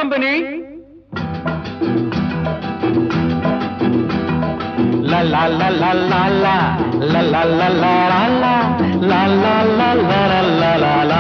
company La la la la la la la la la la la la la la la la la la la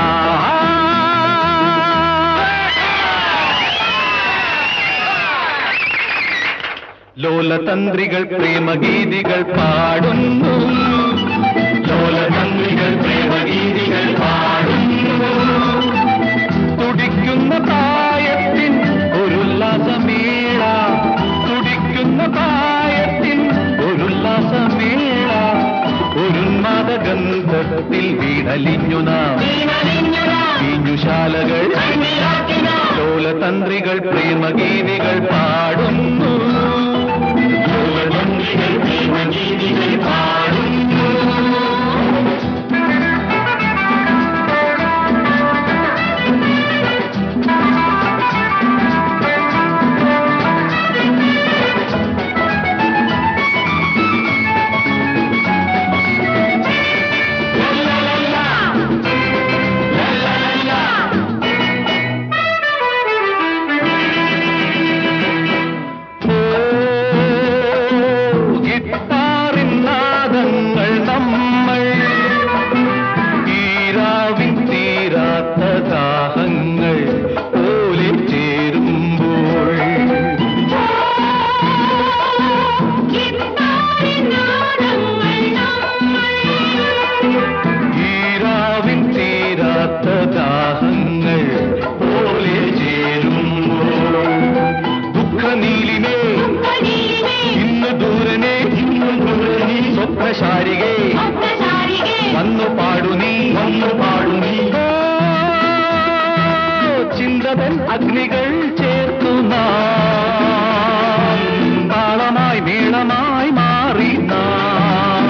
ലോലതന്ത്രികൾ പ്രേമഗീതികൾ പാടുന്നു ലോലതന്ത്രികൾ പ്രേമഗീതികൾ പാടുന്നു തുടിക്കുന്ന പ്രായത്തിൻ ഒരുല്ലാസമേള തുടിക്കുന്ന പ്രായത്തിൻ ഒരുല്ലാസമേള ഒരുന്മാദഗന്ധത്തിൽ വീണലിഞ്ഞു നാം വീഞ്ഞുശാലകൾ ലോലതന്ത്രികൾ പ്രേമഗീതികൾ പാടുന്നു ലോലതന്ത്രികൾ പ്രേമഗീതികൾ പാടുന്നു ഗിത്താറിൻ നാദങ്ങൾ നമ്മൾ ഈരാവിൻ തീരാത്ത ദാഹങ്ങൾ പോലെ ചേരുമ്പോൾ ഈരാവിൻ തീരാത്ത ദാഹങ്ങൾ പോലെ ചേരുമ്പോൾ ദുഃഖനീലിമേ ഇന്ന് ദൂരനെ ഇന്ന് ദൂരനെ സ്വപ്നശാരികേ വന്നു പാടു നീ വന്നു പാടു നീ ഓ, ചിന്തതൻ അഗ്നികൾ ചേർത്തു നാം താളമായി മേളമായി മാറി നാം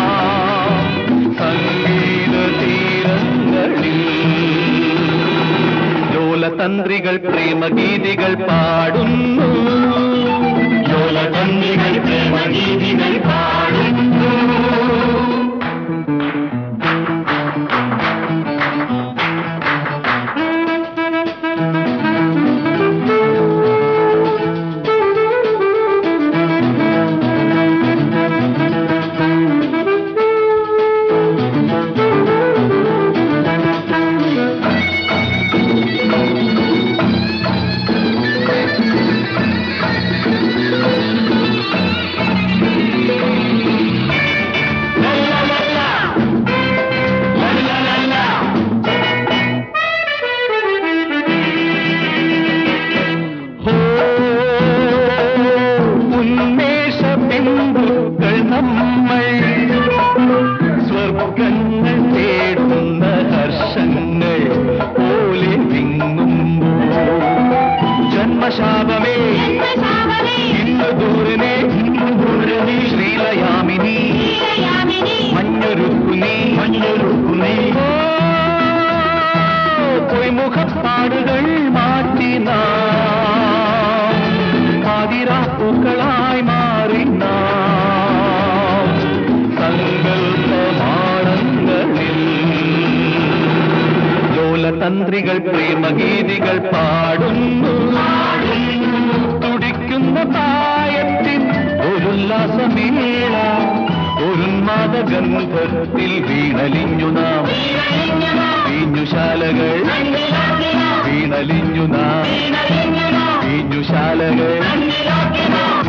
സംഗീത തീരങ്ങളിൽ ലോലതന്ത്രികൾ പ്രേമഗീതികൾ പാടുന്നു ലോലതന്ത്രികൾ പ്രേമഗീതികൾ പാടുന്നു ഹോ, ഉന്മേഷ ബിന്ദുക്കൾ നമ്മൾ സ്വർഗങ്ങൾ തേടുന്ന ഹർഷങ്ങൾ പോലെ വിങ്ങുമ്പോൾ ജന്മശാപമേ ഇന്ന് ദൂരനെ ഇന്ന് ദൂരനെ ശ്രീലയാമിനി മഞ്ഞൊരുക്കു നീ മഞ്ഞൊരുക്കു നീ പൊയ്മുഖപ്പാടുകൾ മാറ്റി നാം പാതിരാപ്പൂക്കളായി മാറി നാം സങ്കല്പമാണങ്ങളിൽ ലോലതന്ത്രികൾ പ്രേമഗീതികൾ പാടുന്നു തുടിക്കുന്ന പ്രായത്തിൻ ഒരുല്ലാസമേള ഒരുന്മാദഗന്ധത്തിൽ വീണലിഞ്ഞു നാം വീഞ്ഞുശാലകൾ വീണലിഞ്ഞു നാം വീഞ്ഞുശാലകൾ